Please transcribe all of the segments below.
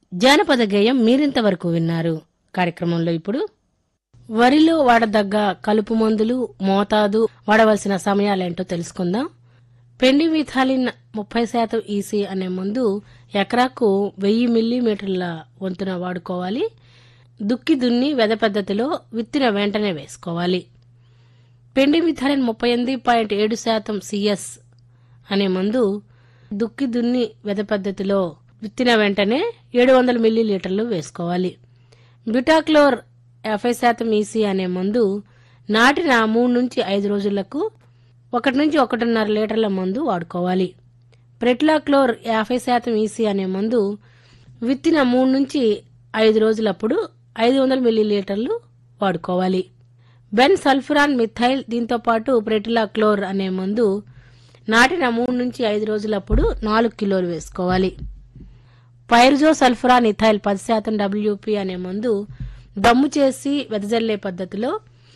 జానపద గేయం మీరింతవరకు విన్నారు కార్యక్రమంలో ఇప్పుడు వరిలో వాడదగ్గ కలుపు మందులు మోతాదు వాడవలసిన సమయాలేంటో తెలుసుకుందాం పెండి మిథాలిన్ ముప్పై శాతం ఈసీ అనే మందు ఎకరాకు వెయ్యి మిల్లీమీటర్ల వంతున వాడుకోవాలి దుక్కి దున్ని వెద పద్ధతిలో విత్తిన వెంటనే వేసుకోవాలి పెండి మిథాలిన్ ముప్పై ఎనిమిది పాయింట్ ఏడు శాతం సిఎస్ అనే మందు దుక్కి దున్ని వెద పద్ధతిలో విత్తిన వెంటనే ఏడు వందల మిల్లీలీటర్లు వేసుకోవాలి బ్యూటాక్లోర్ యాభై శాతం ఈసీ అనే మందు నాటిన మూడు నుంచి ఐదు రోజులకు ఒకటి నుంచి ఒకటిన్నర లీటర్ల మందు వాడుకోవాలి ప్రెట్లాక్లోర్ యాభై శాతం ఈసీ అనే మందు విత్తిన మూడు నుంచి ఐదు రోజులప్పుడు ఐదు వందల మిల్లీలీటర్లు వాడుకోవాలి బెన్ సల్ఫురాన్ మిథైల్ దీంతో పాటు ప్రెటిలాక్లోర్ అనే మందు నాటిన మూడు నుంచి ఐదు రోజులప్పుడు నాలుగు కిలోలు వేసుకోవాలి పైర్జో సల్ఫురాన్ ఇథైల్ పది శాతం డబ్ల్యూపీ అనే మందు దమ్ము చేసి వెదజల్లే పద్ధతిలో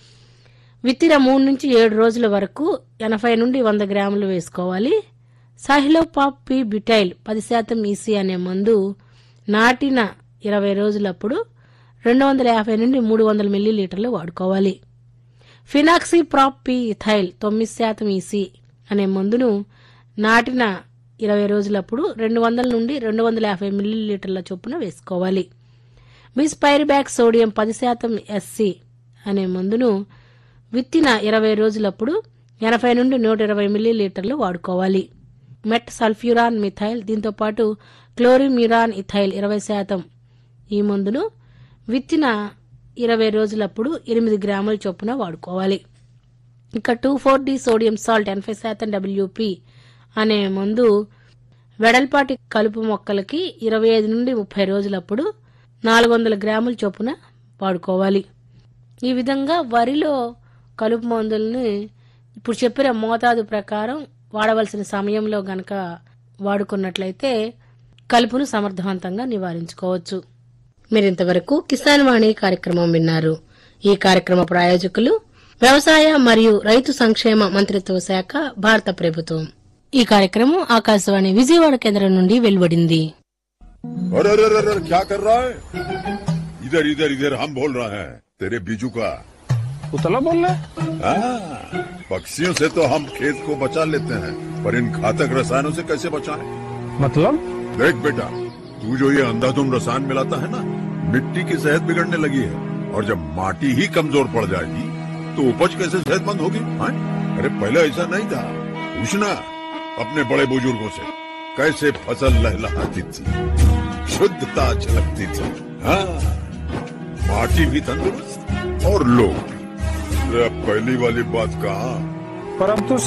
విత్తిన మూడు నుంచి ఏడు రోజుల వరకు ఎనభై నుండి వంద గ్రాములు వేసుకోవాలి సాహిలోపాప్ పి బిటైల్ పది శాతం ఈసీ అనే మందు నాటిన ఇరవై రోజులప్పుడు రెండు వందల యాభై నుండి మూడు వందల మిల్లీలీటర్లు వాడుకోవాలి ఫినాక్సీ ప్రాప్ పి ఇథైల్ తొమ్మిది శాతం ఈసీ అనే మందును నాటిన ఇరవై రోజులప్పుడు రెండు వందల నుండి రెండు వందల యాభై మిల్లీలీటర్ల చొప్పున వేసుకోవాలి బిస్పైరిబ్యాక్ సోడియం పది శాతం ఎస్సి అనే మందును విత్తిన ఇరవై రోజులప్పుడు ఎనభై నుండి నూట ఇరవై మిల్లీలీటర్లు వాడుకోవాలి మెట్ సల్ఫ్యూరాన్ మిథైల్ దీంతో పాటు క్లోరిమ్యూరాన్ ఇథైల్ ఇరవై శాతం ఈ మందును విత్తిన ఇరవై రోజులప్పుడు ఎనిమిది గ్రాముల చొప్పున వాడుకోవాలి ఇంకా two four D sodium salt ఎనభై శాతం డబ్ల్యూపి అనే మందు వెడల్పాటి కలుపు మొక్కలకి ఇరవై ఐదు నుండి ముప్పై రోజులప్పుడు నాలుగు వందల గ్రాముల చొప్పున వాడుకోవాలి ఈ విధంగా వరిలో కలుపు మందుల్ని ఇప్పుడు చెప్పిన మోతాదు ప్రకారం వాడవలసిన సమయంలో గనక వాడుకున్నట్లయితే కలుపును సమర్థవంతంగా నివారించుకోవచ్చు మీరింతవరకు కిసాన్ వాణి కార్యక్రమం విన్నారు ఈ కార్యక్రమ ప్రాయోజకులు వ్యవసాయ మరియు రైతు సంక్షేమ మంత్రిత్వ శాఖ భారత ప్రభుత్వం ఈ కార్యక్రమం ఆకాశవాణి విజయవాడ కేంద్రం నుండి వెలువడింది अरे अरे अरे अरे क्या कर रहा है इधर इधर इधर हम बोल रहे हैं तेरे बीजू का उतला बोल रहा है हाँ, पक्षियों से तो हम खेत को बचा लेते हैं पर इन घातक रसायनों से कैसे बचाएं? मतलब देख बेटा तू जो ये अंधाधुंध रसायन मिलाता है ना मिट्टी की सेहत बिगड़ने लगी है और जब माटी ही कमजोर पड़ जाएगी तो उपज कैसे सेहतमंद होगी हाँ? अरे पहले ऐसा नहीं था पूछना अपने बड़े बुजुर्गों से कैसे फसल लहलहाती थी शुद्धता झलकती थी हाँ माटी भी तंदुरुस्त और लोग भी अरे अब पहली वाली बात कहा पर अब तो